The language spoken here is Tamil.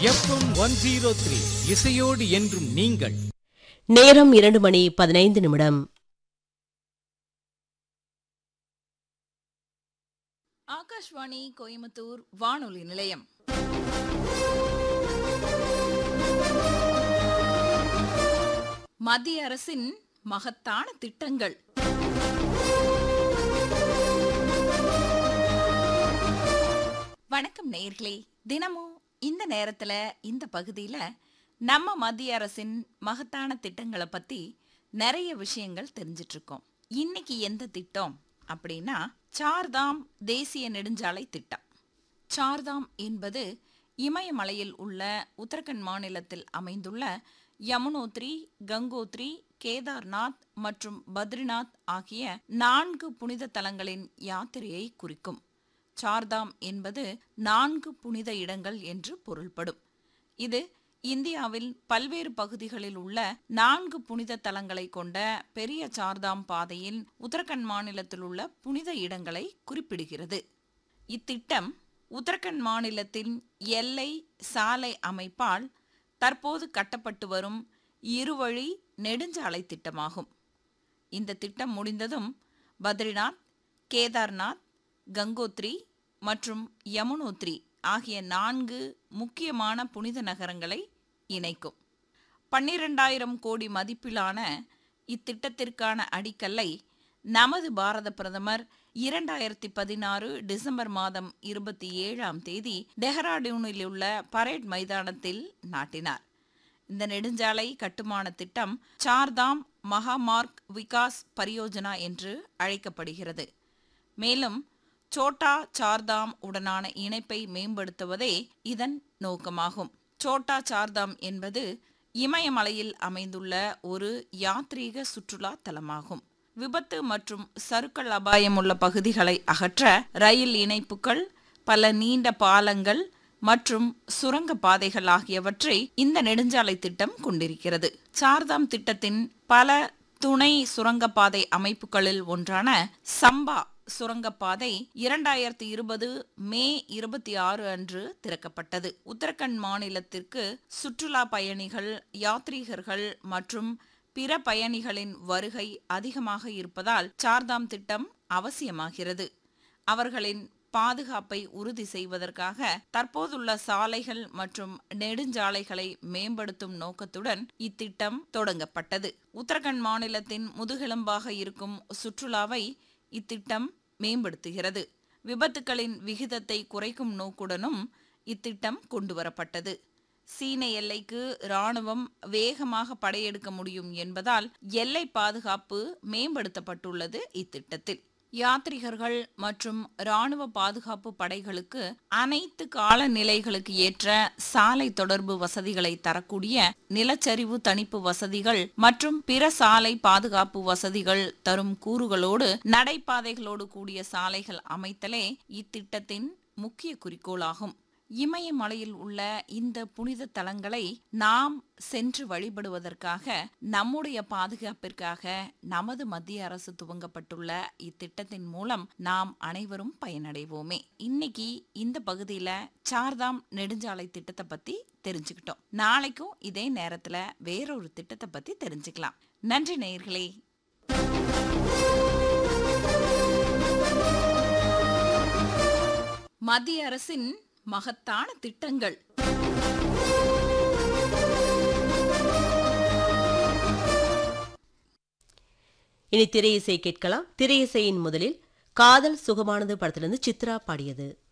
எஃப்எம் ஒன் ஜீரோ த்ரீ இசையோடு என்றும் நீங்கள் நேரம் இரண்டு மணி பதினைந்து நிமிடம் ஆகாஷ்வாணி கோயம்புத்தூர் வானொலி நிலையம் மத்திய அரசின் மகத்தான திட்டங்கள் வணக்கம் நேயர்களே தினமும் இந்த நேரத்துல இந்த பகுதியில நம்ம மத்திய அரசின் மகத்தான திட்டங்களை பத்தி நிறைய விஷயங்கள் தெரிஞ்சிட்டு இருக்கோம் இன்னைக்கு எந்த திட்டம் அப்படின்னா சார்தாம் தேசிய நெடுஞ்சாலை திட்டம் சார்தாம் என்பது இமயமலையில் உள்ள உத்தரகண்ட் மாநிலத்தில் அமைந்துள்ள யமுனோத்ரி கங்கோத்ரி கேதார்நாத் மற்றும் பத்ரிநாத் ஆகிய நான்கு புனித தலங்களின் யாத்திரையை குறிக்கும் சார்தாம் என்பது நான்கு புனித இடங்கள் என்று பொருள்படும் இது இந்தியாவில் பல்வேறு பகுதிகளில் உள்ள நான்கு புனித தலங்களை கொண்ட பெரிய சார்தாம் பாதையின் உத்தரகண்ட் மாநிலத்தில் உள்ள புனித இடங்களை குறிப்பிடுகிறது இத்திட்டம் உத்தரகண்ட் மாநிலத்தின் எல்லை சாலை அமைப்பால் தற்போது கட்டப்பட்டு வரும் இருவழி நெடுஞ்சாலை திட்டமாகும் இந்த திட்டம் முடிந்ததும் பத்ரிநாத் கேதார்நாத் கங்கோத்ரி மற்றும் யமுனோத்ரி ஆகிய நான்கு முக்கியமான புனித நகரங்களை இணைக்கும் பன்னிரெண்டாயிரம் கோடி மதிப்பிலான இத்திட்டத்திற்கான அடிக்கல்லை நமது பாரத பிரதமர் இரண்டாயிரத்தி பதினாறு டிசம்பர் மாதம் இருபத்தி ஏழாம் தேதி டெஹ்ராடூனில் உள்ள பரேட் மைதானத்தில் நாட்டினார் இந்த நெடுஞ்சாலை கட்டுமான திட்டம் சார்தாம் மகாமார்க் விகாஸ் பரியோஜனா என்று அழைக்கப்படுகிறது மேலும் சோட்டா சார்தாம் உடனான இணைப்பை மேம்படுத்துவதே இதன் நோக்கமாகும் சோட்டா சார்தாம் என்பது இமயமலையில் அமைந்துள்ள ஒரு யாத்ரீக சுற்றுலா தலமாகும் விபத்து மற்றும் சறுக்கல் அபாயம் உள்ள பகுதிகளை அகற்ற ரயில் இணைப்புகள் பல நீண்ட பாலங்கள் மற்றும் சுரங்க பாதைகள் ஆகியவற்றை இந்த நெடுஞ்சாலை திட்டம் கொண்டிருக்கிறது சார்தாம் திட்டத்தின் பல துணை சுரங்கப்பாதை அமைப்புகளில் ஒன்றான சம்பா சுரங்கப்பாதை இரண்டாயிரத்தி இருபது மே இருபத்தி ஆறு அன்று திறக்கப்பட்டது உத்தரகண்ட் மாநிலத்திற்கு சுற்றுலா பயணிகள் யாத்ரீகர்கள் மற்றும் பிற பயணிகளின் வருகை அதிகமாக இருப்பதால் சார்தாம் திட்டம் அவசியமாகிறது அவர்களின் பாதுகாப்பை உறுதி செய்வதற்காக தற்போதுள்ள சாலைகள் மற்றும் நெடுஞ்சாலைகளை மேம்படுத்தும் நோக்கத்துடன் இத்திட்டம் தொடங்கப்பட்டது உத்தரகண்ட் மாநிலத்தின் முதுகெலும்பாக இருக்கும் சுற்றுலாவை இத்திட்டம் மேம்படுத்துகிறது விபத்துகளின் விகிதத்தை குறைக்கும் நோக்குடனும் இத்திட்டம் கொண்டுவரப்பட்டது சீன எல்லைக்கு ராணுவம் வேகமாக படையெடுக்க முடியும் என்பதால் எல்லை பாதுகாப்பு மேம்படுத்தப்பட்டுள்ளது இத்திட்டத்தில் யாத்ரிகர்கள் மற்றும் ராணுவ பாதுகாப்பு படைகளுக்கு அனைத்து காலநிலைகளுக்கு ஏற்ற சாலை தொடர்பு வசதிகளை தரக்கூடிய நிலச்சரிவு தணிப்பு வசதிகள் மற்றும் பிற சாலை பாதுகாப்பு வசதிகள் தரும் கூறுகளோடு நடைபாதைகளோடு கூடிய சாலைகள் அமைத்தலே இத்திட்டத்தின் முக்கிய குறிக்கோளாகும் இமயமலையில் உள்ள இந்த புனித தலங்களை நாம் சென்று வழிபடுவதற்காக நம்முடைய பாதுகாப்பிற்காக நமது மத்திய அரசு துவங்கப்பட்டுள்ள இத்திட்டத்தின் மூலம் நாம் அனைவரும் பயனடைவோமே இன்னைக்கு இந்த பகுதியில சார்தாம் நெடுஞ்சாலை திட்டத்தை பத்தி தெரிஞ்சுக்கிட்டோம் நாளைக்கும் இதே நேரத்துல வேறொரு திட்டத்தை பத்தி தெரிஞ்சுக்கலாம் நன்றி நேயர்களே மத்திய அரசின் மகத்தான திட்டங்கள் இனி திரையிசை கேட்கலாம் திரையிசையின் முதலில் காதல் சுகமானது படத்திலிருந்து சித்ரா பாடியது